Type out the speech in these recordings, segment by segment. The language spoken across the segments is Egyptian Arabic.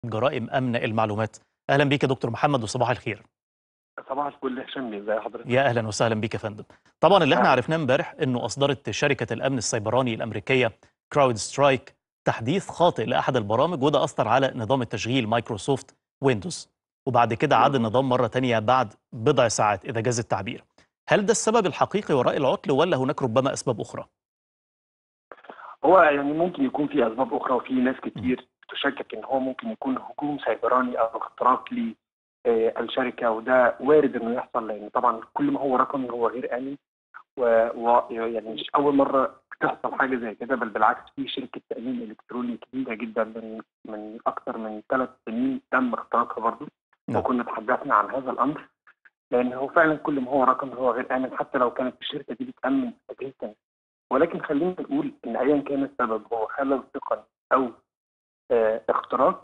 جرائم أمن المعلومات أهلا بيك يا دكتور محمد وصباح الخير صباح الفل يا هشام ازي حضرتك يا أهلا وسهلا بيك يا فندم طبعا اللي احنا أهلا. عرفناه امبارح أنه أصدرت شركة الأمن السيبراني الأمريكية كراود سترايك تحديث خاطئ لأحد البرامج وده أثر على نظام التشغيل مايكروسوفت ويندوز وبعد كده عاد النظام مرة تانية بعد بضع ساعات إذا جاز التعبير هل ده السبب الحقيقي وراء العطل ولا هناك ربما أسباب أخرى؟ هو يعني ممكن يكون في اسباب اخرى وفي ناس كتير تشكك ان هو ممكن يكون هجوم سيبراني او اختراق للشركه وده وارد انه يحصل لان طبعا كل ما هو رقمي هو غير امن ويعني مش اول مره تحصل حاجه زي كده بل بالعكس في شركه تامين الكتروني كبيره جدا من من اكثر من ثلاث سنين تم اختراقها برضه نعم. وكنا تحدثنا عن هذا الامر لان هو فعلا كل ما هو رقمي هو غير امن حتى لو كانت الشركه دي بتامن اجهزه تانية. ولكن خلينا نقول ان ايا كان السبب هو خلل تقني او آه، اختراق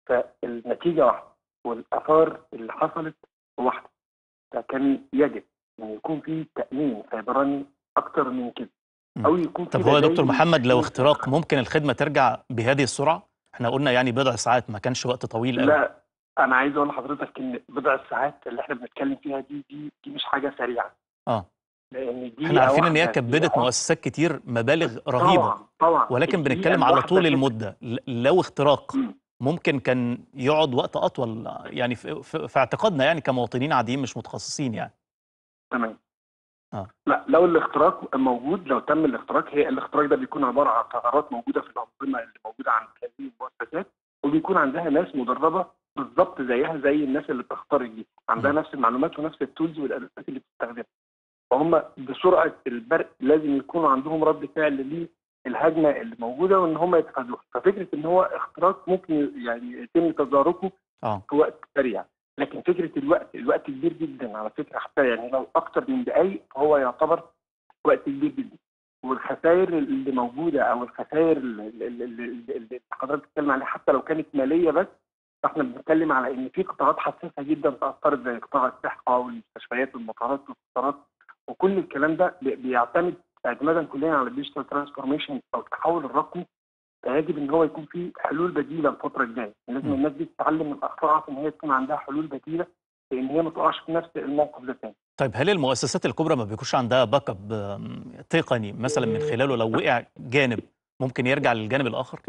فالنتيجه واحده والاثار اللي حصلت واحده فكان يجب ان يكون في تامين سيبراني اكتر من كده مم. او يكون في طب هو يا دكتور بدايل محمد لو للتأمين اختراق ممكن الخدمة ترجع بهذه السرعة؟ احنا قلنا يعني بضع ساعات ما كانش وقت طويل قوي لا انا عايز اقول لحضرتك ان بضع الساعات اللي احنا بنتكلم فيها دي دي دي مش حاجه سريعه اه لان دي احنا عارفين ان هي واحدة، كبدت دقيقة مؤسسات كتير مبالغ رهيبة طبعا طبعا ولكن الدقيقة بنتكلم على الواحدة طول كده. المدة ل- لو اختراق مم. ممكن كان يقعد وقت أطول يعني في, في, في اعتقادنا يعني كمواطنين عاديين مش متخصصين يعني تمام آه. لا لو الاختراق موجود لو تم الاختراق هي الاختراق ده بيكون عباره عن ثغرات موجوده في الانظمه اللي موجوده عند هذه المؤسسات وبيكون عندها ناس مدربه بالظبط زيها زي الناس اللي بتخترق دي عندها م. نفس المعلومات ونفس التولز والادوات اللي بتستخدمها فهم بسرعه البرق لازم يكونوا عندهم رد فعل للهجمه اللي موجوده وان هم يتفادوها ففكره ان هو اختراق ممكن يعني يتم تداركه اه في وقت سريع لكن فكره الوقت الوقت كبير جدا على فكره حتى يعني لو اكتر من دقائق فهو يعتبر وقت كبير جدا والخسائر اللي موجوده او الخسائر اللي, اللي, اللي اللي حضرتك بتتكلم عليها حتى لو كانت ماليه بس فاحنا بنتكلم على ان في قطاعات حساسه جدا تاثرت زي قطاع الصحه والمستشفيات والمطارات والقطارات وكل الكلام ده بي- بيعتمد اعتمادا كليا على الديجيتال ترانسفورميشن او التحول الرقمي فيجب ان هو يكون في حلول بديله الفتره الجايه لازم م. الناس دي تتعلم من اخطائها في ان هي تكون عندها حلول بديله لان هي ما تقعش في نفس الموقف ده تاني طيب هل المؤسسات الكبرى ما بيكونش عندها باك اب آم، تقني مثلا من خلاله لو وقع جانب ممكن يرجع للجانب الآخر؟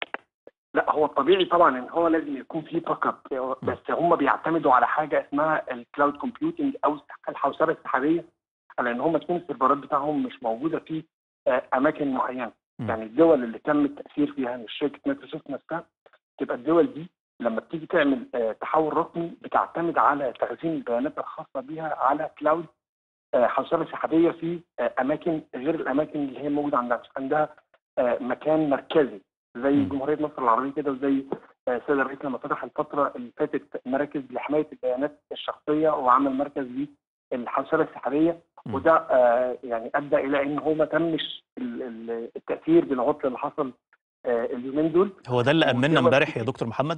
لا هو الطبيعي طبعا ان هو لازم يكون في باك اب بس هم بيعتمدوا على حاجه اسمها الكلاود كومبيوتنج او الحوسبه السحابيه على ان هم تكون السيرفرات بتاعهم مش موجوده في آه، اماكن معينه م. يعني الدول اللي تم التاثير فيها مش شركه مايكروسوفت نفسها تبقى الدول دي لما بتيجي تعمل آه، تحول رقمي بتعتمد على تخزين البيانات الخاصه بيها على كلاود آه، حوسبه سحابيه في آه، اماكن غير الاماكن اللي هي موجوده عندها عندها آه، مكان مركزي زي م. جمهوريه مصر العربيه كده وزي آه، السيد الرئيس لما فتح الفتره اللي فاتت مراكز لحمايه البيانات الشخصيه وعمل مركز للحوسبه السحابيه م. وده آه، يعني ادى الى ان هو ما تمش ال- ال- التاثير بالعطل اللي حصل آه، اليومين دول هو ده اللي أمنا والدول امبارح يا دي- دكتور محمد؟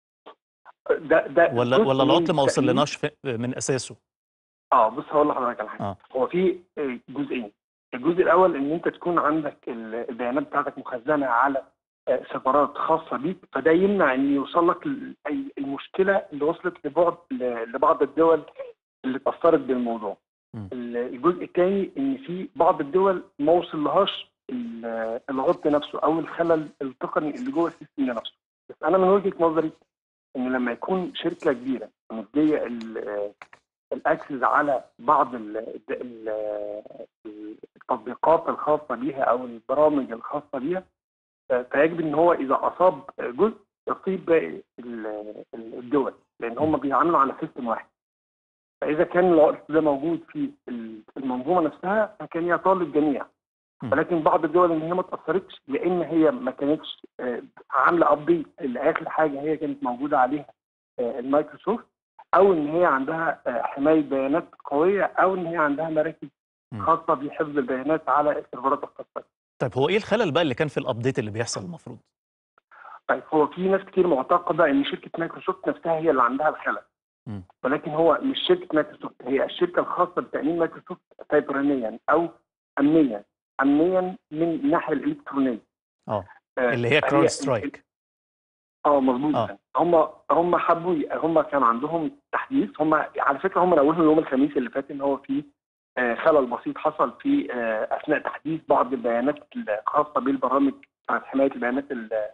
ده ده ولا جزء ولا من العطل ما التأمين. وصلناش في- من أساسه؟ اه بص هقول لحضرتك على حاجه اه هو في آه، جزئين الجزء الاول ان انت تكون عندك ال- البيانات بتاعتك مخزنه على آه، سيرفرات خاصه بيك فده يمنع ان يوصل لك ال- أي- المشكله اللي وصلت لبعض ل- لبعض الدول اللي اتاثرت بالموضوع م. ال- الجزء الثاني ان في بعض الدول ما وصلهاش ال- العطل نفسه او الخلل التقني اللي جوه السيستم ده نفسه بس انا من وجهه نظري ان لما يكون شركه كبيره مديه ال- الاكسس على بعض ال- ال- التطبيقات الخاصه بيها او البرامج الخاصه بيها ف- فيجب ان هو اذا اصاب جزء يصيب باقي ال- ال- الدول لان هم بيعاملوا على سيستم واحد فاذا كان العطل ده موجود في ال- المنظومه نفسها فكان يطال الجميع م. ولكن بعض الدول ان هي ما اتاثرتش لان هي ما كانتش آه، عامله ابديت لاخر حاجه هي كانت موجوده عليها آه، المايكروسوفت او ان هي عندها آه، حمايه بيانات قويه او ان هي عندها مراكز م. خاصه بحفظ البيانات على السيرفرات الخاصه طيب هو إيه الخلل بقى اللي كان في الأبديت اللي بيحصل المفروض؟ طيب هو في ناس كتير معتقده ان شركه مايكروسوفت نفسها هي اللي عندها الخلل م. ولكن هو مش شركه مايكروسوفت هي الشركه الخاصه بتامين مايكروسوفت سيبرانيا او امنيا امنيا من الناحيه الالكترونيه اه آه، اللي هي فهي كراود ال- سترايك اه مظبوط آه. هم هم حبوا ي- هم كان عندهم تحديث هم على فكره هم نوهوا يوم الخميس اللي فات ان هو في آه، خلل بسيط حصل في آه، اثناء تحديث بعض البيانات الخاصه بالبرامج بتاعت حمايه البيانات ال-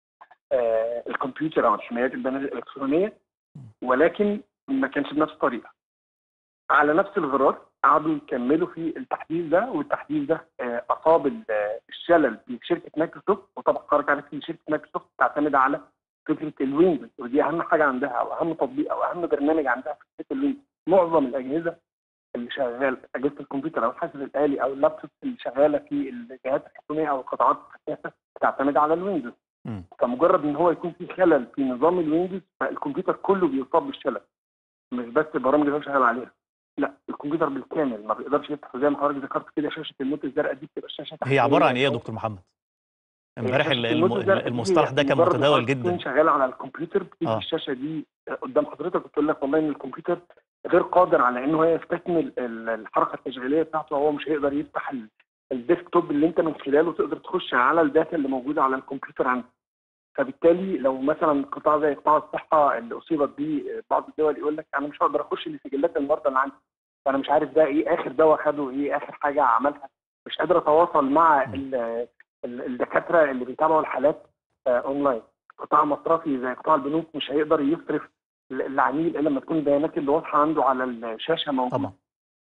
آه، الكمبيوتر او حمايات البيانات الالكترونيه ولكن ما كانش بنفس الطريقه على نفس الغرار قعدوا يكملوا في التحديث ده والتحديث ده آه، اصاب ال- آه، الشلل في شركه مايكروسوفت وطبعا حضرتك عارف ان شركه مايكروسوفت تعتمد على فكره الويندوز ودي اهم حاجه عندها او اهم تطبيق او اهم برنامج عندها في فكره الويندوز معظم الاجهزه اللي شغال اجهزه الكمبيوتر او الحاسب الالي او اللابتوب اللي شغاله في الجهات الحكوميه او القطاعات الحساسه بتعتمد على الويندوز مم. فمجرد ان هو يكون في خلل في نظام الويندوز فالكمبيوتر كله بيصاب بالشلل مش بس البرامج اللي هو شغال عليها لا الكمبيوتر بالكامل ما بيقدرش يفتح زي ما حضرتك ذكرت كده شاشه الموت الزرقاء دي بتبقى الشاشه هي عباره تحتية عن ايه يا أو- دكتور محمد امبارح شاشة ال- الموت الم- الزرقاء دي المصطلح ده كان مجرد متداول ما حضرتك تكون جدا شغال على الكمبيوتر بتيجي آه. الشاشه دي قدام حضرتك وتقول لك والله ان الكمبيوتر غير قادر على ان هو يستكمل ال- الحركه التشغيليه بتاعته وهو مش هيقدر يفتح ال- الديسك توب اللي انت من خلاله تقدر تخش على الداتا اللي موجوده على الكمبيوتر عندك فبالتالي لو مثلا قطاع زي قطاع الصحه اللي اصيبت بيه بعض الدول يقول لك انا مش هقدر اخش لسجلات المرضى اللي عندي فانا مش عارف ده ايه اخر دواء خده ايه اخر حاجه عملها مش قادر اتواصل مع م. ال- ال- الدكاتره اللي بيتابعوا الحالات آه، اونلاين قطاع مصرفي زي قطاع البنوك مش هيقدر يصرف ل- العميل الا لما تكون البيانات اللي واضحه عنده على الشاشه موجوده طبعا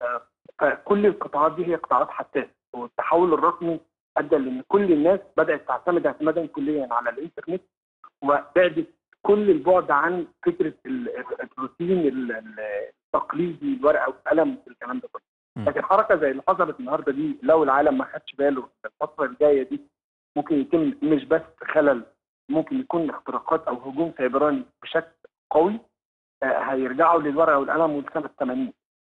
فكل القطاعات دي هي قطاعات حساسه والتحول الرقمي ادى لان كل الناس بدات تعتمد اعتمادا كليا على الانترنت وبعدت كل البعد عن فكره ال- الروتين ال- ال- التقليدي الورقه والقلم والكلام ده كله م. لكن حركه زي اللي حصلت النهارده دي لو العالم ما خدش باله في الفتره الجايه دي ممكن يتم مش بس خلل ممكن يكون اختراقات او هجوم سيبراني بشكل قوي آه، هيرجعوا للورقه والقلم والسنه 80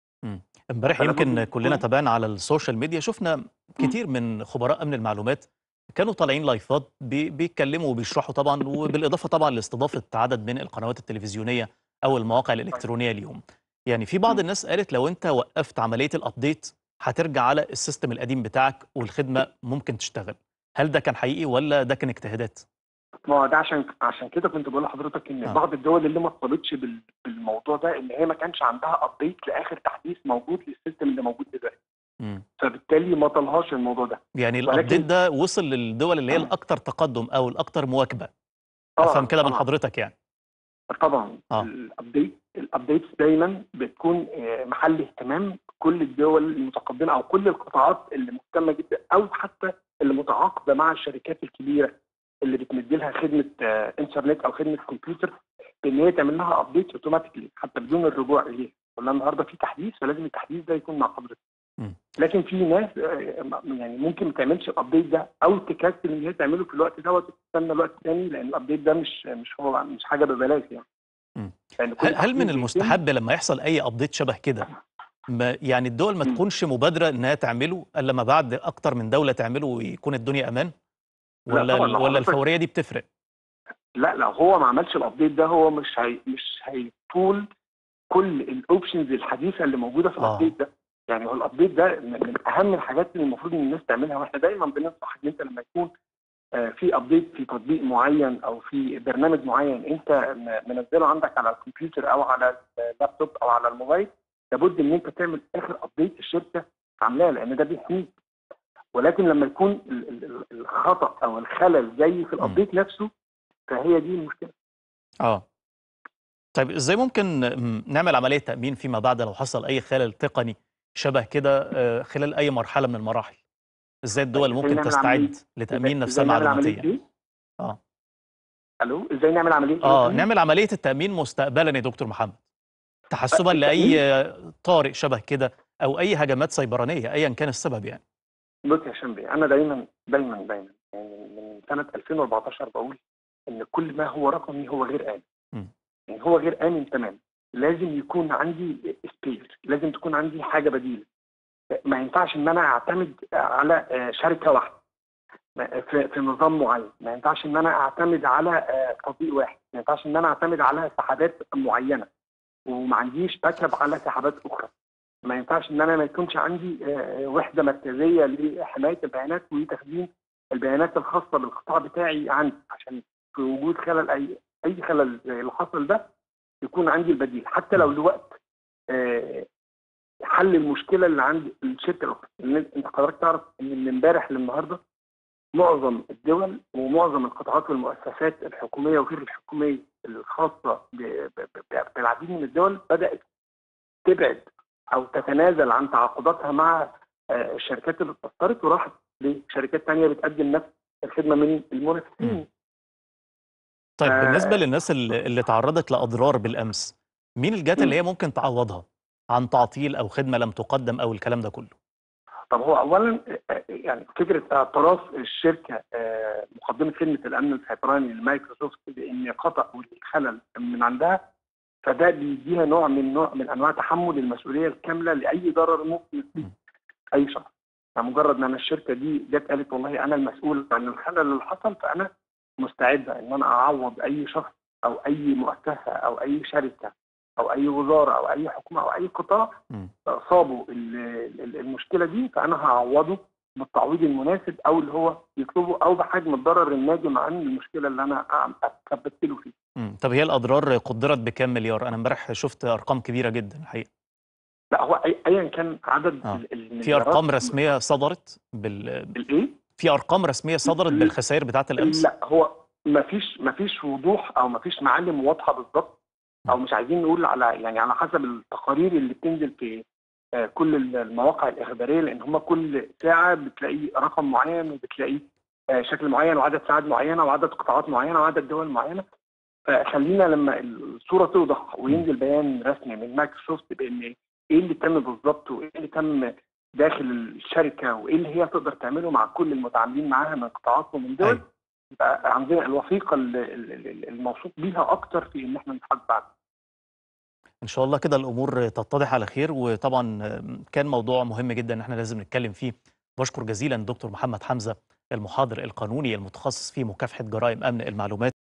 امبارح فلا بد يمكن من كلنا يكون- تابعنا على السوشيال ميديا شفنا كتير من خبراء امن المعلومات كانوا طالعين لايفات بي- بيتكلموا وبيشرحوا طبعا وبالاضافه طبعا لاستضافه عدد من القنوات التلفزيونيه او المواقع الالكترونيه اليوم يعني في بعض م. الناس قالت لو انت وقفت عمليه الابديت هترجع على السيستم القديم بتاعك والخدمه ممكن تشتغل هل ده كان حقيقي ولا ده كان اجتهادات ما هو ده عشان عشان كده كنت بقول لحضرتك ان آه. بعض الدول اللي ما اتصلتش بال- بالموضوع ده ان هي ما كانش عندها ابديت لاخر تحديث موجود للسيستم اللي موجود دلوقتي مم. فبالتالي ما طلهاش الموضوع ده يعني ولكن- الابديت ده وصل للدول اللي هي الاكثر تقدم او الاكثر مواكبه طبعاً، افهم كده من طبعاً. حضرتك يعني طبعا آه. الابديت الابديتس دايما بتكون آه، محل اهتمام كل الدول المتقدمه او كل القطاعات اللي مهتمه جدا او حتى اللي متعاقده مع الشركات الكبيره اللي بتمد لها خدمه آه، انترنت او خدمه كمبيوتر بان هي تعمل لها ابديت اوتوماتيكلي حتى بدون الرجوع اليه قلنا النهارده في تحديث فلازم التحديث ده يكون مع حضرتك مم. لكن في ناس آه، يعني ممكن ما تعملش الابديت ده او تكسل ان هي تعمله في الوقت دوت وتستنى الوقت الثاني لان الابديت ده مش مش هو مش حاجه ببلاش يعني مم. لأن كل هل هل من تحديث بيتم- المستحب لما يحصل اي ابديت شبه كده ما يعني الدول ما مم. تكونش مبادره انها تعمله الا لما بعد اكتر من دوله تعمله ويكون الدنيا امان لا ولا طبعاً، لو ولا حضرتك- الفوريه دي بتفرق لا لا هو ما عملش الابديت ده هو مش هي مش هيطول كل الاوبشنز الحديثه اللي موجوده في آه. الابديت ده يعني هو الابديت ده من من اهم الحاجات اللي المفروض ان الناس تعملها واحنا دايما بننصح ان انت لما يكون آه، في ابديت في تطبيق معين او في برنامج معين انت م- منزله عندك على الكمبيوتر او على اللابتوب او على الموبايل لابد ان انت تعمل اخر ابديت الشركه عاملاه لان ده بيحميك ولكن لما يكون ال- ال- ال- الخطا او الخلل جاي في الابديت نفسه فهي دي المشكله اه طيب ازاي ممكن م، نعمل عمليه تامين فيما بعد لو حصل اي خلل تقني شبه كده آه، خلال اي مرحله من المراحل ازاي الدول إزاي ممكن نعمل تستعد عملية- لتامين إزاي نفسها نعمل عمليه معلوماتيا ايه؟ اه الو ازاي نعمل عمليه ايه؟ اه تاني؟ نعمل عمليه التامين مستقبلا يا دكتور محمد تحسبا التأمين؟ لاي آه، طارئ شبه كده او اي هجمات سيبرانيه ايا كان السبب يعني بص يا شمبي انا دايما دايما دايما يعني من سنه 2014 بقول ان كل ما هو رقمي هو غير امن م. يعني هو غير امن تماما لازم يكون عندي سبير لازم تكون عندي حاجه بديله ما ينفعش ان انا اعتمد على آه، شركه واحده ما- في في نظام معين ما ينفعش ان انا اعتمد على آه، تطبيق واحد ما ينفعش ان انا اعتمد على سحابات معينه وما عنديش باك اب على سحابات اخرى ما ينفعش ان انا ما يكونش عندي آه، وحده مركزيه لحمايه البيانات وتخزين البيانات الخاصه بالقطاع بتاعي عندي عشان في وجود خلل اي اي خلل زي اللي حصل ده يكون عندي البديل حتى لو لوقت آه، حل المشكله اللي عند الشركه الاخرى لأن انت حضرتك تعرف ان من امبارح للنهارده معظم الدول ومعظم القطاعات والمؤسسات الحكوميه وغير الحكوميه الخاصه ب- ب- ب- بالعديد من الدول بدات تبعد او تتنازل عن تعاقداتها مع آه، الشركات اللي اتأثرت وراحت لشركات تانية بتقدم نفس الخدمه من المنافسين مم. طيب آه، بالنسبة للناس اللي اللي تعرضت لأضرار بالأمس مين الجهات اللي هي ممكن تعوضها عن تعطيل أو خدمة لم تقدم أو الكلام ده كله طب هو اولا آه، يعني فكره اعتراف الشركه آه، مقدمه خدمه الامن السيبراني لمايكروسوفت بان خطا والخلل من عندها فده بيديها نوع من نوع من انواع تحمل المسؤوليه الكامله لاي ضرر ممكن يصيب اي شخص يعني مجرد ما انا الشركه دي جت قالت والله انا المسؤول عن الخلل اللي حصل فانا مستعده ان انا اعوض اي شخص او اي مؤسسه او اي شركه او اي وزاره او اي حكومه او اي قطاع مم. اصابوا ال- ال- المشكله دي فانا هعوضه بالتعويض المناسب او اللي هو يطلبه او بحجم الضرر الناجم عن المشكله اللي انا أعم- اتثبت له فيها. مم. طب هي الأضرار قدرت بكام مليار أنا امبارح شفت أرقام كبيرة جدا الحقيقة لا هو أي- ايا كان عدد آه. ال- المليارات في أرقام رسمية صدرت بال... الايه؟ في أرقام رسمية صدرت بالخسائر بتاعة الأمس لا هو ما فيش ما فيش وضوح او ما فيش معالم واضحه بالظبط او مش عايزين نقول على يعني على حسب التقارير اللي بتنزل في آه، كل المواقع الاخباريه لان هم كل ساعه بتلاقي رقم معين وبتلاقي آه، شكل معين وعدد ساعات معينه وعدد قطاعات معينه وعدد دول معينه فخلينا لما الصوره توضح وينزل بيان رسمي من مايكروسوفت بان ايه اللي تم بالظبط وايه اللي تم داخل الشركه وايه اللي هي تقدر تعمله مع كل المتعاملين معاها من قطاعات ومن دول أيوة. يبقى عندنا الوثيقه ال- ال- ال- الموثوق بيها اكتر في ان احنا نتحاسب عنها إن شاء الله كده الأمور تتضح على خير وطبعا كان موضوع مهم جدا إن احنا لازم نتكلم فيه بشكر جزيلا دكتور محمد حمزة المحاضر القانوني المتخصص في مكافحة جرائم أمن المعلومات